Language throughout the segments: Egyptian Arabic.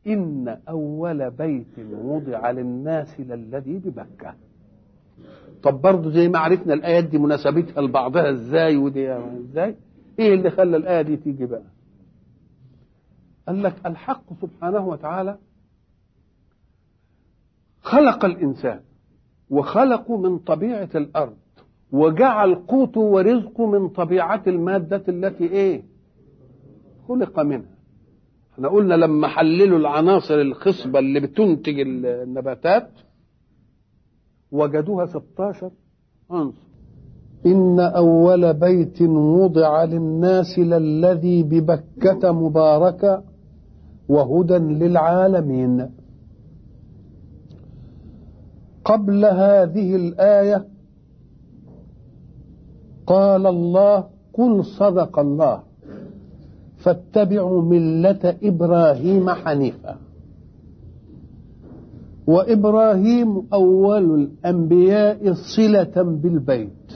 إن أول بيت وضع للناس للذي ببكة طب برضه زي ما عرفنا الآيات دي مناسبتها لبعضها ازاي ودي ازاي ايه اللي خلى الآية دي تيجي بقى قال لك الحق سبحانه وتعالى خلق الإنسان وخلقه من طبيعة الأرض وجعل قوته ورزقه من طبيعة المادة التي إيه خلق منها احنا قلنا لما حللوا العناصر الخصبة اللي بتنتج النباتات وجدوها 16 عنصر إن أول بيت وضع للناس للذي ببكة مباركا وهدى للعالمين قبل هذه الآية قال الله قل صدق الله فاتبعوا ملة إبراهيم حنيفا وإبراهيم أول الأنبياء صلة بالبيت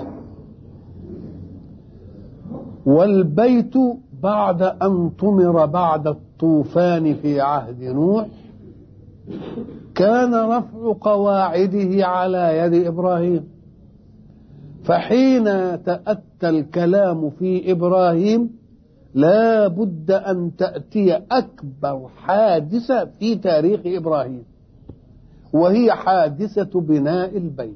والبيت بعد أن طمر بعد الطوفان في عهد نوح كان رفع قواعده على يد إبراهيم فحين تأتى الكلام في إبراهيم لا بد أن تأتي أكبر حادثة في تاريخ إبراهيم وهي حادثة بناء البيت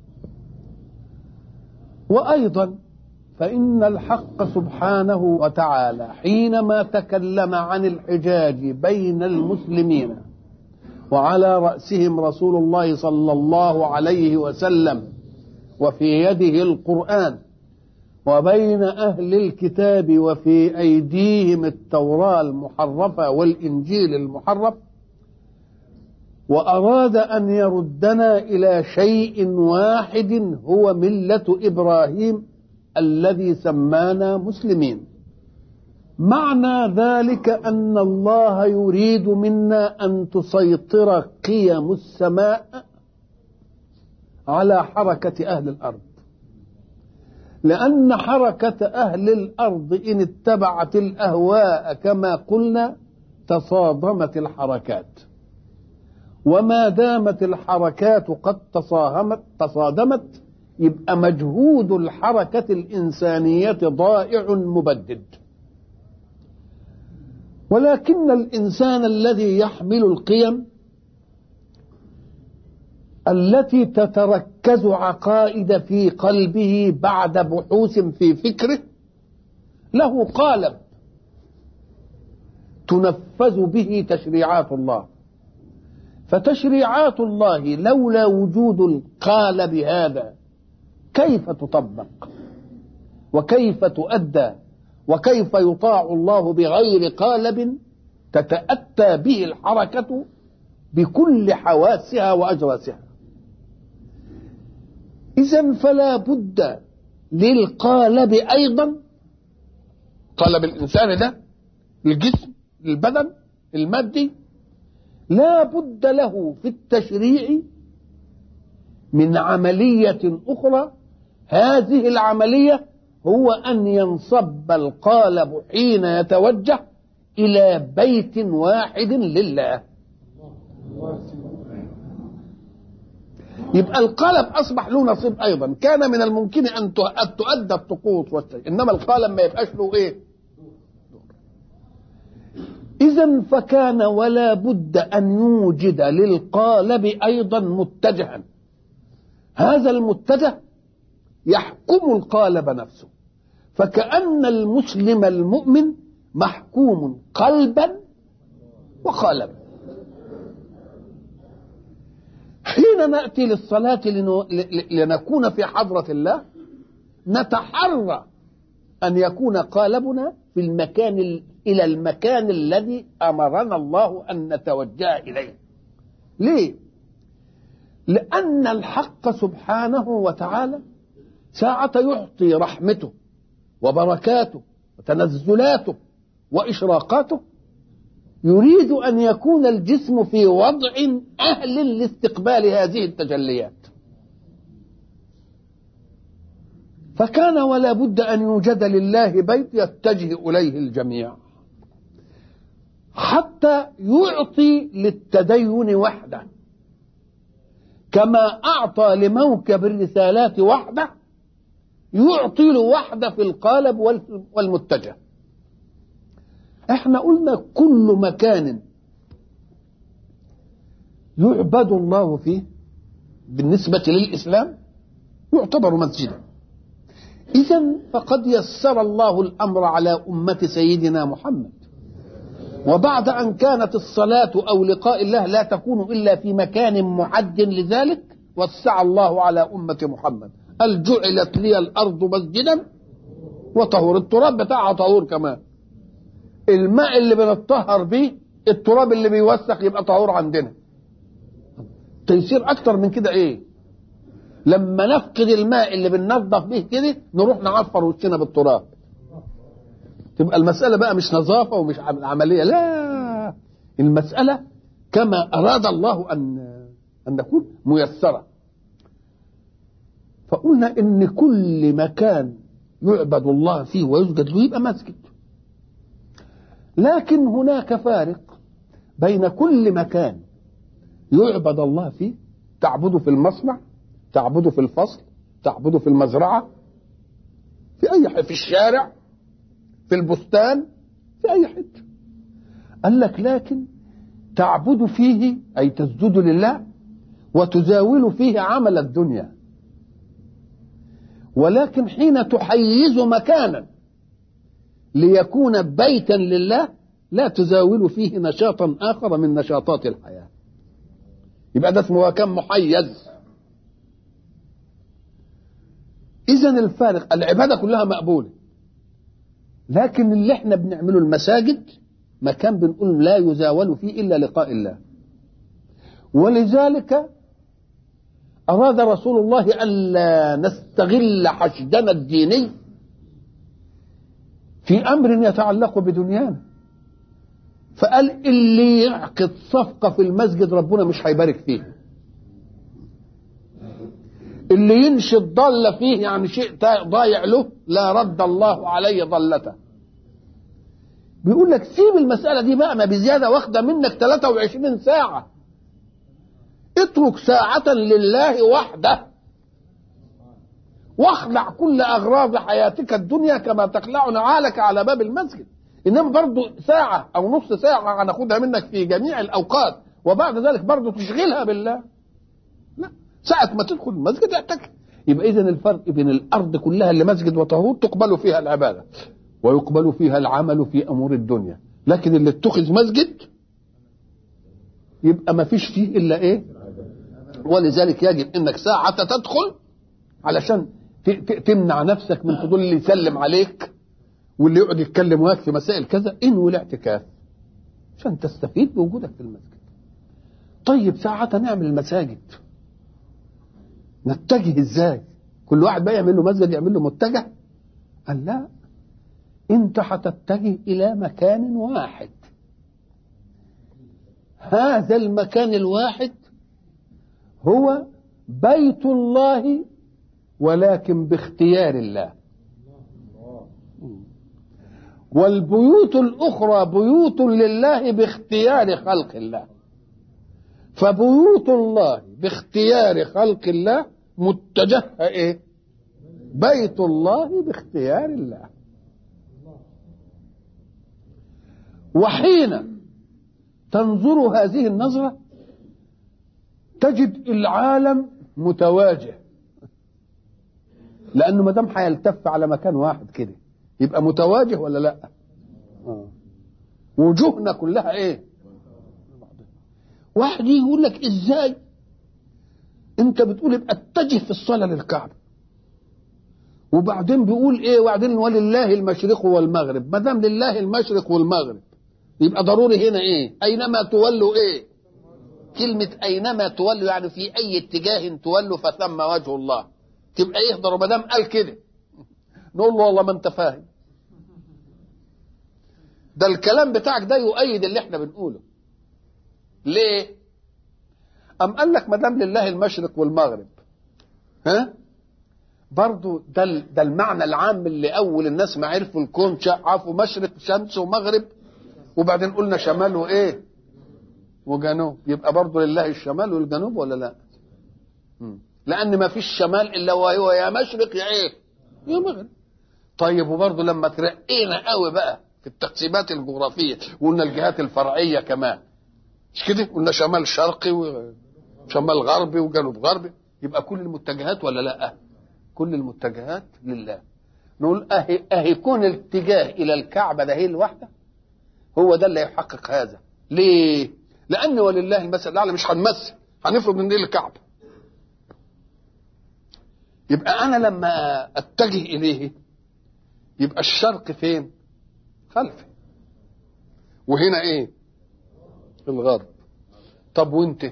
وأيضا فإن الحق سبحانه وتعالى حينما تكلم عن الحجاج بين المسلمين وعلى رأسهم رسول الله صلى الله عليه وسلم وفي يده القرآن وبين أهل الكتاب وفي أيديهم التوراة المحرفة والإنجيل المحرف وأراد أن يردنا إلى شيء واحد هو ملة إبراهيم الذي سمانا مسلمين معنى ذلك أن الله يريد منا أن تسيطر قيم السماء على حركة أهل الأرض لأن حركة أهل الأرض إن اتبعت الأهواء كما قلنا تصادمت الحركات وما دامت الحركات قد تصاهمت تصادمت يبقى مجهود الحركة الإنسانية ضائع مبدد ولكن الإنسان الذي يحمل القيم التي تتركز عقائد في قلبه بعد بحوث في فكره له قالب تنفذ به تشريعات الله فتشريعات الله لولا وجود القالب هذا كيف تطبق وكيف تؤدى وكيف يطاع الله بغير قالب تتأتى به الحركة بكل حواسها وأجراسها إذا فلا بد للقالب أيضا قالب الإنسان ده الجسم البدن المادي لا بد له في التشريع من عملية أخرى هذه العملية هو أن ينصب القالب حين يتوجه إلى بيت واحد لله يبقى القالب أصبح له نصيب أيضا كان من الممكن أن تؤدى الطقوس والشيء إنما القالب ما يبقاش له إيه إذا فكان ولا بد أن يوجد للقالب أيضا متجها هذا المتجه يحكم القالب نفسه فكأن المسلم المؤمن محكوم قلبا وقالبا حين نأتي للصلاة لنكون في حضرة الله نتحرى أن يكون قالبنا في المكان إلى المكان الذي أمرنا الله أن نتوجه إليه ليه؟ لأن الحق سبحانه وتعالى ساعة يعطي رحمته وبركاته وتنزلاته وإشراقاته يريد أن يكون الجسم في وضع أهل لاستقبال هذه التجليات فكان ولا بد أن يوجد لله بيت يتجه إليه الجميع حتى يعطي للتدين وحده كما أعطى لموكب الرسالات وحده يعطي له وحده في القالب والمتجه احنا قلنا كل مكان يعبد الله فيه بالنسبة للإسلام يعتبر مسجدا إذا فقد يسر الله الأمر على أمة سيدنا محمد وبعد أن كانت الصلاة أو لقاء الله لا تكون إلا في مكان معد لذلك وسع الله على أمة محمد قال جعلت لي الأرض مسجدا وطهور التراب بتاعها طهور كمان الماء اللي بنطهر بيه التراب اللي بيوسخ يبقى طهور عندنا تيسير أكتر من كده إيه لما نفقد الماء اللي بننظف به كده نروح نعفر وشنا بالتراب تبقى المسألة بقى مش نظافة ومش عملية لا المسألة كما أراد الله أن أن نكون ميسرة فقلنا إن كل مكان يعبد الله فيه ويسجد له يبقى مسجد لكن هناك فارق بين كل مكان يعبد الله فيه تعبده في المصنع تعبده في الفصل تعبده في المزرعة في أي حته في الشارع في البستان في أي حتة قال لك لكن تعبد فيه أي تسجد لله وتزاول فيه عمل الدنيا ولكن حين تحيز مكانا ليكون بيتا لله لا تزاول فيه نشاطا آخر من نشاطات الحياة يبقى ده اسمه مكان محيز إذا الفارق العبادة كلها مقبولة لكن اللي احنا بنعمله المساجد مكان بنقول لا يزاول فيه إلا لقاء الله ولذلك أراد رسول الله ألا نستغل حشدنا الديني في أمر يتعلق بدنيانا فقال اللي يعقد صفقة في المسجد ربنا مش هيبارك فيه اللي ينشد ضل فيه يعني شيء ضايع له لا رد الله عليه ضلته بيقول لك سيب المسألة دي بقى ما بزيادة واخدة منك 23 ساعة اترك ساعة لله وحده واخلع كل أغراض حياتك الدنيا كما تخلع نعالك على باب المسجد إنما برضو ساعة أو نص ساعة هناخدها منك في جميع الأوقات وبعد ذلك برضو تشغلها بالله لا ساعة ما تدخل المسجد اعتكف يبقى إذا الفرق بين الأرض كلها اللي مسجد وطهور تقبل فيها العبادة ويقبل فيها العمل في أمور الدنيا لكن اللي اتخذ مسجد يبقى ما فيش فيه إلا إيه ولذلك يجب انك ساعة تدخل علشان تمنع نفسك من فضول اللي يسلم عليك واللي يقعد يتكلم وياك في مسائل كذا انوي الاعتكاف عشان تستفيد بوجودك في المسجد طيب ساعة نعمل المساجد نتجه ازاي كل واحد بقى يعمل له مسجد يعمل له متجه قال لا انت هتتجه الى مكان واحد هذا المكان الواحد هو بيت الله ولكن باختيار الله والبيوت الأخرى بيوت لله باختيار خلق الله فبيوت الله باختيار خلق الله متجهة ايه بيت الله باختيار الله وحين تنظر هذه النظره تجد العالم متواجه لانه ما دام هيلتف على مكان واحد كده يبقى متواجه ولا لا آه. وجوهنا كلها ايه واحد يقول لك ازاي انت بتقول يبقى اتجه في الصلاه للكعبه وبعدين بيقول ايه وبعدين ولله المشرق والمغرب ما دام لله المشرق والمغرب يبقى ضروري هنا ايه اينما تولوا ايه كلمة أينما تولوا يعني في أي اتجاه تولوا فثم وجه الله تبقى يهدر ما دام قال كده نقول له والله ما أنت فاهم ده الكلام بتاعك ده يؤيد اللي احنا بنقوله ليه؟ أم قال لك ما دام لله المشرق والمغرب ها؟ برضو ده ده المعنى العام اللي أول الناس ما عرفوا الكون عرفوا مشرق شمس ومغرب وبعدين قلنا شمال وايه وجنوب يبقى برضه لله الشمال والجنوب ولا لا مم. لان ما فيش شمال الا وهو يا مشرق يا ايه يا مغرب طيب وبرضه لما ترقينا قوي بقى في التقسيمات الجغرافيه وقلنا الجهات الفرعيه كمان مش كده قلنا شمال شرقي وشمال غربي وجنوب غربي يبقى كل المتجهات ولا لا كل المتجهات لله نقول اهي اهي كون الاتجاه الى الكعبه ده هي الواحده هو ده اللي يحقق هذا ليه لان ولله المثل الاعلى مش هنمثل هنفرض ان دي الكعبه يبقى انا لما اتجه اليه يبقى الشرق فين خلفي وهنا ايه الغرب طب وانت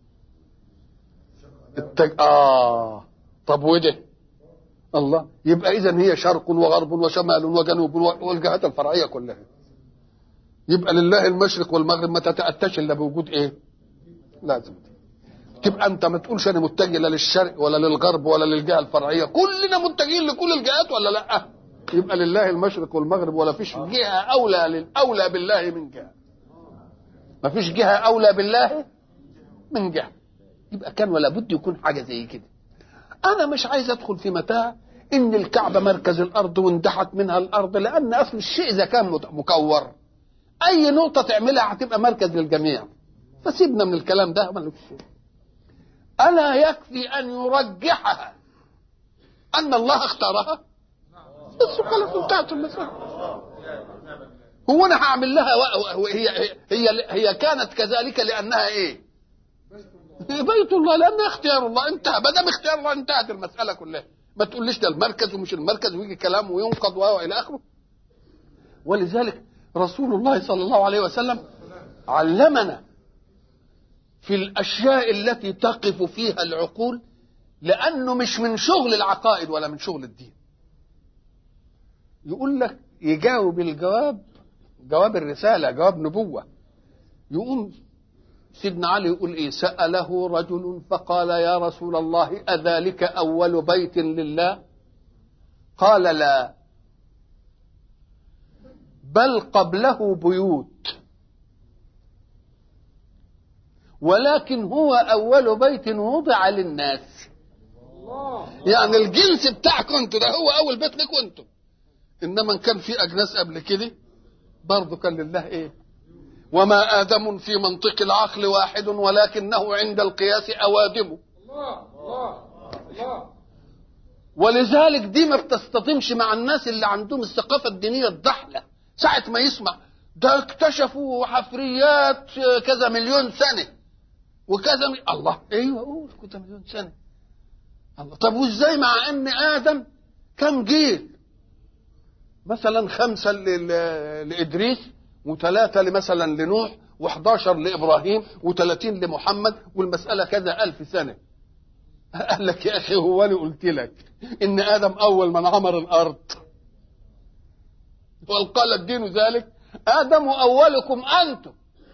التج... اه طب وده الله يبقى اذا هي شرق وغرب وشمال وجنوب والجهات الفرعيه كلها يبقى لله المشرق والمغرب ما تتاتاش الا بوجود ايه لازم تبقى انت ما تقولش انا متجه لا للشرق ولا للغرب ولا للجهه الفرعيه كلنا متجهين لكل الجهات ولا لا يبقى لله المشرق والمغرب ولا فيش جهه اولى للاولى بالله من جهه ما فيش جهه اولى بالله من جهه يبقى كان ولا بد يكون حاجه زي كده انا مش عايز ادخل في متاع ان الكعبه مركز الارض واندحت منها الارض لان اصل الشيء اذا كان مكور اي نقطه تعملها هتبقى مركز للجميع فسيبنا من الكلام ده ملوش شيء الا يكفي ان يرجحها ان الله اختارها بس خلاص انتهت المساله هو انا هعمل لها هي هي هي كانت كذلك لانها ايه بيت الله لانها اختيار الله انتهى ما دام اختيار الله انتهت المساله كلها ما تقوليش ده المركز ومش المركز ويجي كلام وينقض والى اخره ولذلك رسول الله صلى الله عليه وسلم علمنا في الاشياء التي تقف فيها العقول لانه مش من شغل العقائد ولا من شغل الدين يقول لك يجاوب الجواب جواب الرساله جواب نبوه يقوم سيدنا علي يقول ايه سأله رجل فقال يا رسول الله أذلك أول بيت لله قال لا بل قبله بيوت ولكن هو أول بيت وضع للناس يعني الجنس بتاعكم انتوا ده هو أول بيت لكم انتوا إنما كان في أجناس قبل كده برضه كان لله إيه وما آدم في منطق العقل واحد ولكنه عند القياس أوادم ولذلك دي ما بتستطيمش مع الناس اللي عندهم الثقافة الدينية الضحلة ساعة ما يسمع ده اكتشفوا حفريات كذا مليون سنة وكذا مي... الله ايوه قول كذا مليون سنة الله طب وازاي مع ان ادم كم جيل مثلا خمسة لإدريس وثلاثة مثلا لنوح و11 لإبراهيم و30 لمحمد والمسألة كذا ألف سنة قال لك يا أخي هو أنا قلت لك إن آدم أول من عمر الأرض وقال الدين ذلك آدم أولكم أنتم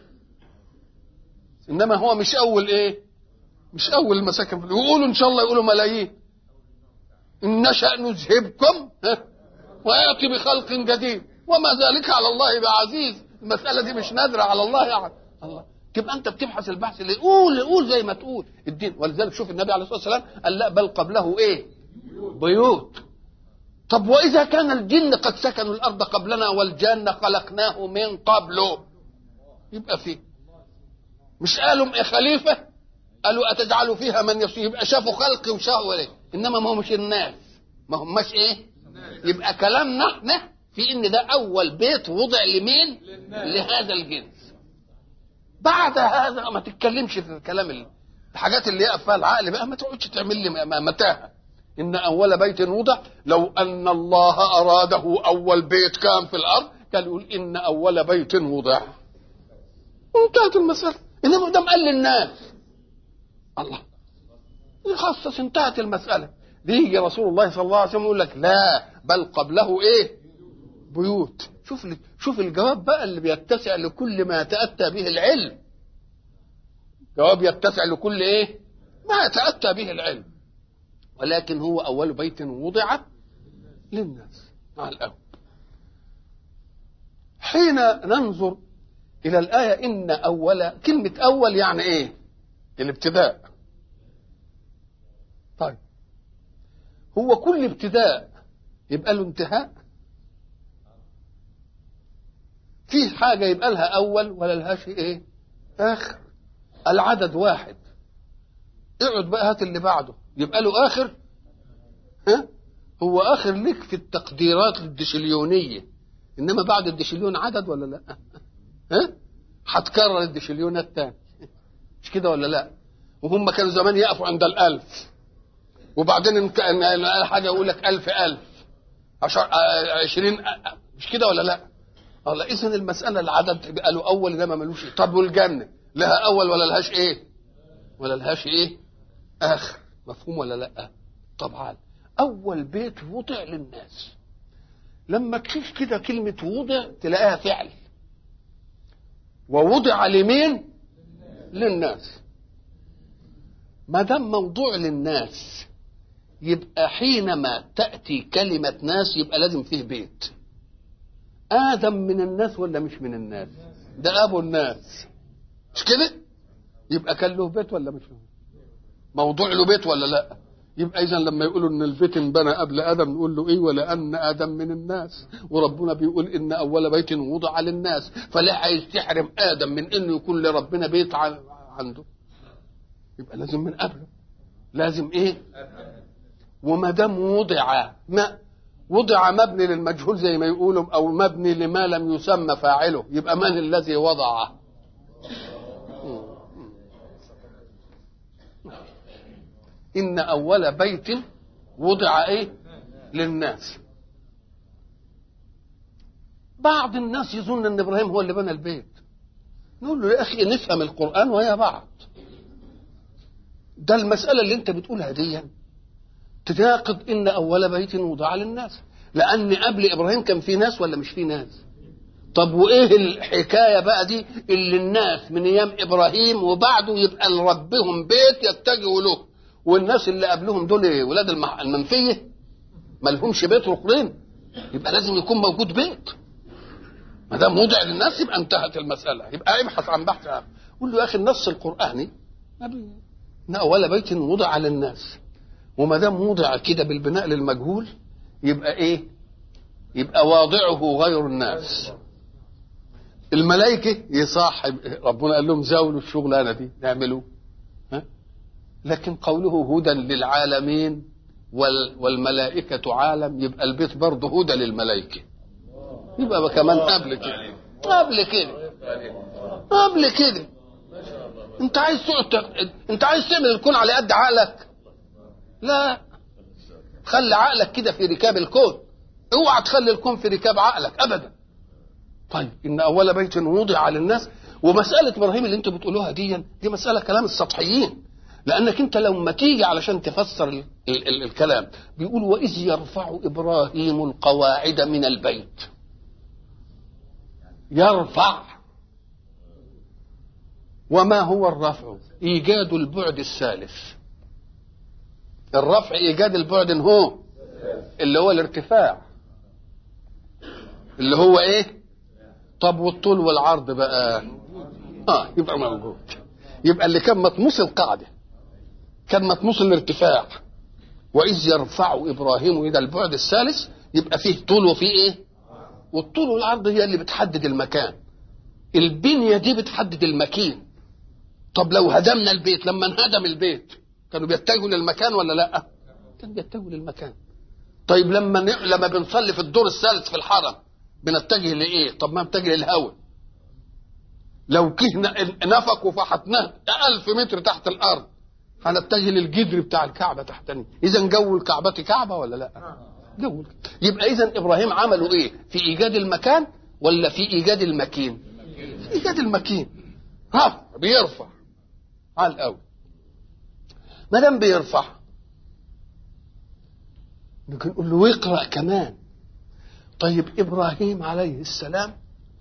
إنما هو مش أول إيه مش أول المساكن يقولوا إن شاء الله يقولوا ملايين إن نشأ نذهبكم ويأتي بخلق جديد وما ذلك على الله بعزيز المسألة دي مش نادرة على الله يعني الله تبقى أنت بتبحث البحث اللي قول قول زي ما تقول الدين ولذلك شوف النبي عليه الصلاة والسلام قال لا بل قبله إيه بيوت طب وإذا كان الجن قد سكنوا الأرض قبلنا والجان خلقناه من قبله يبقى فيه مش قالوا يا خليفة قالوا أتجعل فيها من يصيب يبقى شافوا خلق وشافوا إيه إنما ما همش الناس ما هماش إيه يبقى كلامنا احنا في ان ده اول بيت وضع لمين لهذا الجنس بعد هذا ما تتكلمش في الكلام الحاجات اللي يقف فيها العقل بقى ما تقعدش تعمل لي متاهه ان اول بيت وضع لو ان الله اراده اول بيت كان في الارض كان يقول ان اول بيت وضع وانتهت المساله انما ده قال للناس الله يخصص انتهت المساله يجي رسول الله صلى الله عليه وسلم يقول لك لا بل قبله ايه بيوت شوف شوف الجواب بقى اللي بيتسع لكل ما يتأتى به العلم جواب يتسع لكل ايه ما يتأتى به العلم ولكن هو أول بيت وضع للناس مع الأول حين ننظر إلى الآية إن أول كلمة أول يعني إيه؟ الابتداء طيب هو كل ابتداء يبقى له انتهاء في حاجة يبقى لها أول ولا لهاش إيه؟ آخر العدد واحد اقعد بقى هات اللي بعده يبقى له آخر ها؟ هو آخر لك في التقديرات الدشليونية إنما بعد الدشليون عدد ولا لا؟ ها؟ هتكرر الدشليون الثاني مش كده ولا لا؟ وهم كانوا زمان يقفوا عند الألف وبعدين إن كان حاجة يقول لك ألف ألف عشر عشرين مش كده ولا لا؟ الله إذا المسألة العدد يبقى له أول ده ما ملوش طب والجنة لها أول ولا لهاش إيه؟ ولا لهاش إيه؟ آخر مفهوم ولا لا؟ طبعا أول بيت وضع للناس لما تشوف كده كلمة وضع تلاقيها فعل ووضع لمين؟ للناس ما دام موضوع للناس يبقى حينما تأتي كلمة ناس يبقى لازم فيه بيت آدم من الناس ولا مش من الناس ده أبو الناس مش كده يبقى كان له بيت ولا مش له موضوع له بيت ولا لا يبقى اذا لما يقولوا ان البيت انبنى قبل ادم نقول له ايه ولان ادم من الناس وربنا بيقول ان اول بيت وضع للناس فلا عايز تحرم ادم من انه يكون لربنا بيت عنده يبقى لازم من قبله لازم ايه وما دام وضع ما وضع مبني للمجهول زي ما يقولوا او مبني لما لم يسمى فاعله يبقى من الذي وضعه ان اول بيت وضع ايه للناس بعض الناس يظن ان ابراهيم هو اللي بنى البيت نقول له يا اخي نفهم القران ويا بعض ده المساله اللي انت بتقولها دي تناقض ان اول بيت وضع للناس لان قبل ابراهيم كان في ناس ولا مش في ناس طب وايه الحكايه بقى دي اللي الناس من ايام ابراهيم وبعده يبقى لربهم بيت يتجهوا له والناس اللي قبلهم دول ولاد المنفيه ما لهمش بيت ركنين يبقى لازم يكون موجود بيت ما دام وضع للناس يبقى انتهت المساله يبقى ابحث عن بحث عنه قول له يا اخي النص القراني ان اول بيت وضع للناس وما دام وضع كده بالبناء للمجهول يبقى ايه يبقى واضعه غير الناس الملائكة يصاحب ربنا قال لهم زاولوا الشغلانة دي نعملوا ها؟ لكن قوله هدى للعالمين وال والملائكة عالم يبقى البيت برضه هدى للملائكة يبقى كمان قبل كده قبل كده قبل كده انت عايز تقعد انت عايز تعمل الكون على قد عقلك لا خلي عقلك كده في ركاب الكون اوعى تخلي الكون في ركاب عقلك ابدا طيب ان اول بيت وضع للناس ومساله ابراهيم اللي انتوا بتقولوها دي دي مساله كلام السطحيين لانك انت لما تيجي علشان تفسر ال ال ال الكلام بيقول واذ يرفع ابراهيم القواعد من البيت يرفع وما هو الرفع ايجاد البعد الثالث الرفع ايجاد البعد هو اللي هو الارتفاع اللي هو ايه طب والطول والعرض بقى اه يبقى موجود يبقى اللي كان مطموس القاعده كان مطموس الارتفاع واذ يرفع ابراهيم الى البعد الثالث يبقى فيه طول وفيه ايه والطول والعرض هي اللي بتحدد المكان البنيه دي بتحدد المكين طب لو هدمنا البيت لما انهدم البيت كانوا بيتجهوا للمكان ولا لا كانوا بيتجهوا للمكان طيب لما ن... لما بنصلي في الدور الثالث في الحرم بنتجه لايه طب ما نتجه للهواء لو كهنا نفق وفحتناه ألف متر تحت الأرض هنتجه للجدر بتاع الكعبة تحتنا إذا جو الكعبة كعبة ولا لا جو يبقى إذا إبراهيم عملوا إيه في إيجاد المكان ولا في إيجاد المكين في إيجاد المكين رفع بيرفع على الأول ما دام بيرفع ممكن نقول له اقرأ كمان طيب إبراهيم عليه السلام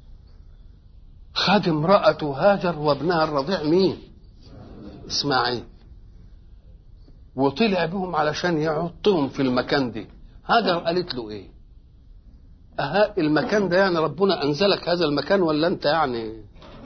خد امرأته هاجر وابنها الرضيع مين إسماعيل وطلع بهم علشان يحطهم في المكان دي هاجر قالت له ايه أها المكان ده يعني ربنا انزلك هذا المكان ولا انت يعني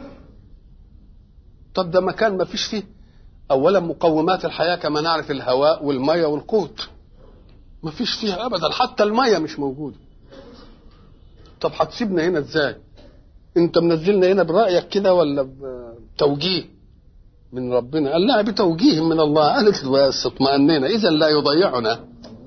طب ده مكان ما فيش فيه اولا مقومات الحياه كما نعرف الهواء والميه والقوت ما فيش فيها ابدا حتى الميه مش موجوده طب هتسيبنا هنا ازاي انت منزلنا هنا برايك كده ولا بتوجيه من ربنا قال لا بتوجيه من الله قالت له بس اطمأنينا اذا لا يضيعنا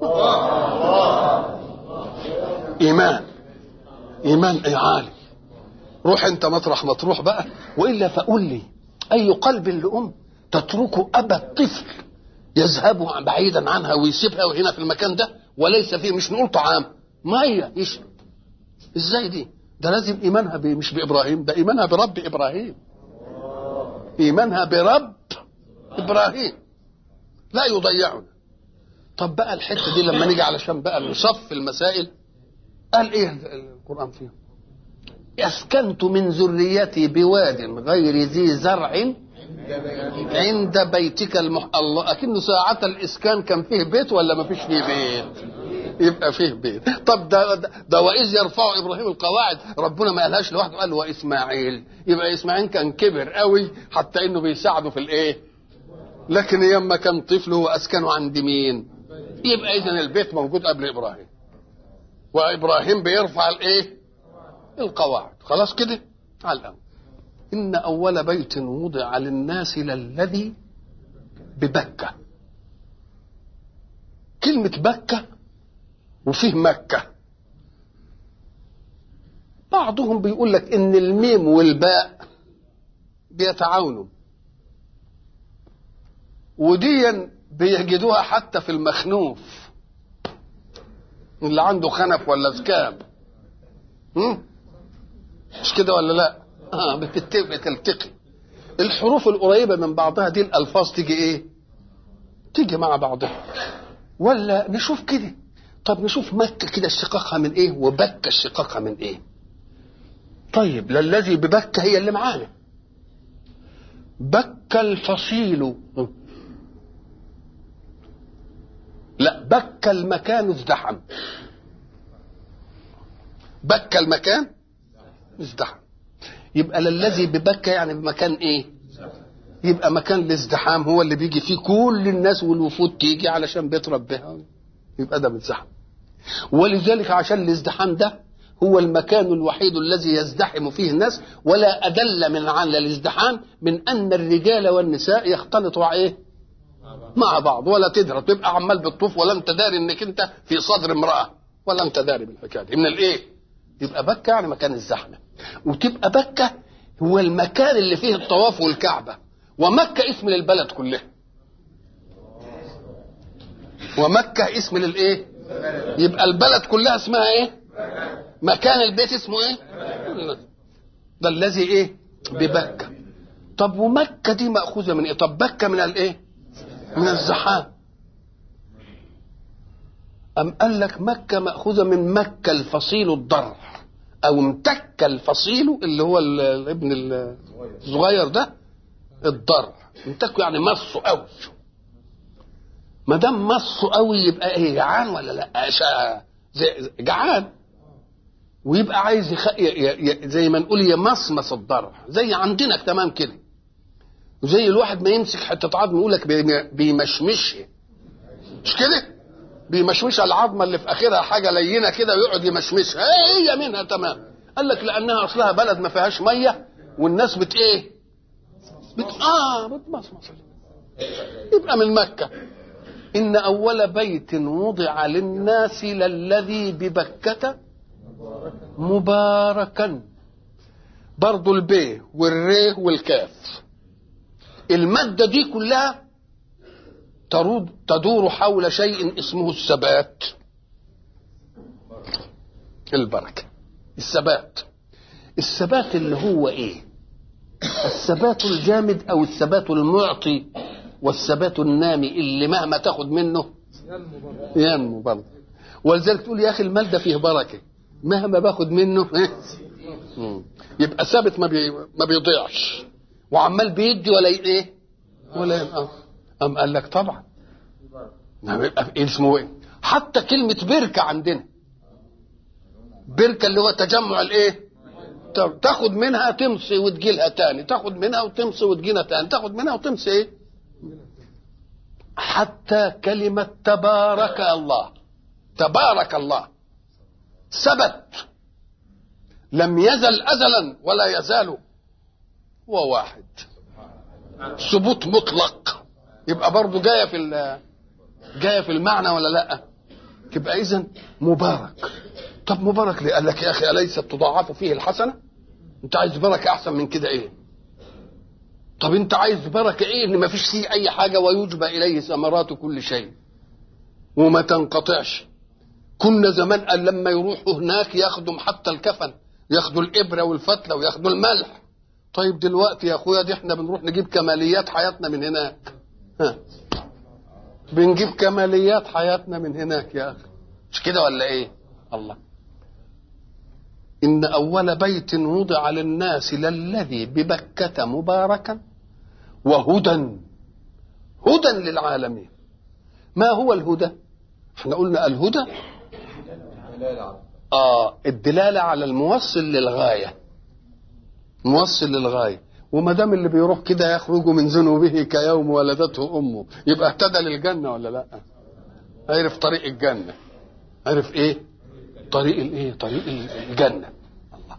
ايمان ايمان اي عالي روح انت مطرح ما تروح بقى والا فقول لي اي قلب لام تترك ابا الطفل يذهب بعيدا عنها ويسيبها وهنا في المكان ده وليس فيه مش نقول طعام ميه يشرب ازاي دي ده لازم ايمانها ب... مش بابراهيم ده ايمانها برب ابراهيم ايمانها برب ابراهيم لا يضيعنا طب بقى الحته دي لما نيجي علشان بقى نصف المسائل قال ايه القران فيها اسكنت من ذريتي بواد غير ذي زرع عند بيتك المح... الله اكنه ساعة الاسكان كان فيه بيت ولا ما فيش فيه بيت يبقى فيه بيت طب ده ده, ده واذ يرفع ابراهيم القواعد ربنا ما قالهاش لوحده قال واسماعيل يبقى اسماعيل كان كبر قوي حتى انه بيساعده في الايه لكن يما كان طفل هو اسكنه عند مين يبقى اذا البيت موجود قبل ابراهيم وابراهيم بيرفع الايه القواعد خلاص كده على الاول ان اول بيت وضع للناس للذي ببكه كلمه بكه وفيه مكه بعضهم بيقول لك ان الميم والباء بيتعاونوا وديا بيجدوها حتى في المخنوف اللي عنده خنف ولا زكام مش كده ولا لا اه بتلتقي الحروف القريبة من بعضها دي الألفاظ تيجي إيه؟ تيجي مع بعضها ولا نشوف كده طب نشوف مكة كده اشتقاقها من إيه وبكة اشتقاقها من إيه طيب للذي ببكة هي اللي معانا بك الفصيل لا بك المكان ازدحم بك المكان ازدحم يبقى للذي ببكة يعني بمكان ايه يبقى مكان الازدحام هو اللي بيجي فيه كل الناس والوفود تيجي علشان بيت ربها يبقى ده متزحم ولذلك عشان الازدحام ده هو المكان الوحيد الذي يزدحم فيه الناس ولا أدل من على الازدحام من أن الرجال والنساء يختلطوا ايه مع بعض ولا تدرى تبقى عمال بتطوف ولا انت داري انك انت في صدر امرأة ولا انت داري بالحكاية دي من الايه يبقى بكة يعني مكان الزحمة وتبقى بكة هو المكان اللي فيه الطواف والكعبة ومكة اسم للبلد كلها ومكة اسم للايه يبقى البلد كلها اسمها ايه مكان البيت اسمه ايه ده الذي ايه ببكة طب ومكة دي مأخوذة من ايه طب بكة من الايه من الزحام أم قال لك مكة مأخوذة من مكة الفصيل الضر أو امتك الفصيل اللي هو الابن الصغير ده الضر امتكه يعني مصه قوي ما دام مصه قوي يبقى ايه جعان ولا لا زي جعان ويبقى عايز يخ... ي... ي... زي ما نقول يمصمص الضرع زي عندنا تمام كده وزي الواحد ما يمسك حته عظم يقول لك بيمشمشها مش كده بيمشمشها العظمه اللي في اخرها حاجه لينه كده ويقعد يمشمشها هي إيه منها تمام قال لك لانها اصلها بلد ما فيهاش ميه والناس بت ايه بت اه بتمصمص يبقى من مكه ان اول بيت وضع للناس للذي ببكه مباركا برضو البي والري والكاف المادة دي كلها ترود تدور حول شيء اسمه الثبات البركة الثبات الثبات اللي هو ايه الثبات الجامد او الثبات المعطي والثبات النامي اللي مهما تاخد منه ينمو برضه ولذلك تقول يا اخي المال ده فيه بركه مهما باخد منه يبقى ثابت ما بي ما بيضيعش وعمال بيدي ولا ايه ولا ينقص ام قال لك طبعا يبقى اسمه ايه حتى كلمه بركه عندنا بركه اللي هو تجمع الايه تاخد منها تمصي وتجي لها تاني تاخد منها وتمصي وتجي لها تاني تاخد منها وتمصي ايه حتى كلمة تبارك الله تبارك الله ثبت لم يزل أزلا ولا يزال هو واحد ثبوت مطلق يبقى برضه جايه في جايه في المعنى ولا لا تبقى اذا مبارك طب مبارك ليه قال لك يا اخي اليست تضاعف فيه الحسنه انت عايز بركه احسن من كده ايه طب انت عايز بركه ايه ان ما فيش فيه اي حاجه ويجبى اليه ثمرات كل شيء وما تنقطعش كنا زمان قال لما يروحوا هناك ياخدوا حتى الكفن ياخدوا الابره والفتله وياخدوا الملح طيب دلوقتي يا اخويا دي احنا بنروح نجيب كماليات حياتنا من هناك ها. بنجيب كماليات حياتنا من هناك يا اخي مش كده ولا ايه الله ان اول بيت وضع للناس للذي ببكة مباركا وهدى هدى للعالمين ما هو الهدى احنا قلنا الهدى اه الدلاله على الموصل للغايه موصل للغايه وما دام اللي بيروح كده يخرج من ذنوبه كيوم ولدته امه يبقى اهتدى للجنه ولا لا عرف طريق الجنه عرف ايه طريق الايه طريق الجنه الله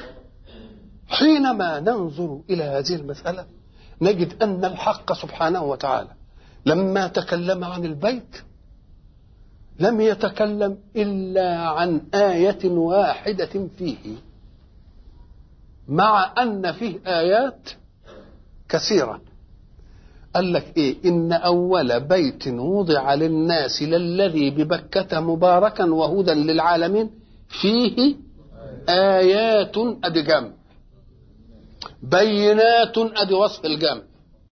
حينما ننظر الى هذه المساله نجد ان الحق سبحانه وتعالى لما تكلم عن البيت لم يتكلم الا عن ايه واحده فيه مع ان فيه ايات كثيره قال لك ايه ان اول بيت وضع للناس للذي ببكه مباركا وهدى للعالمين فيه ايات ادي جمع بينات ادي وصف الجمع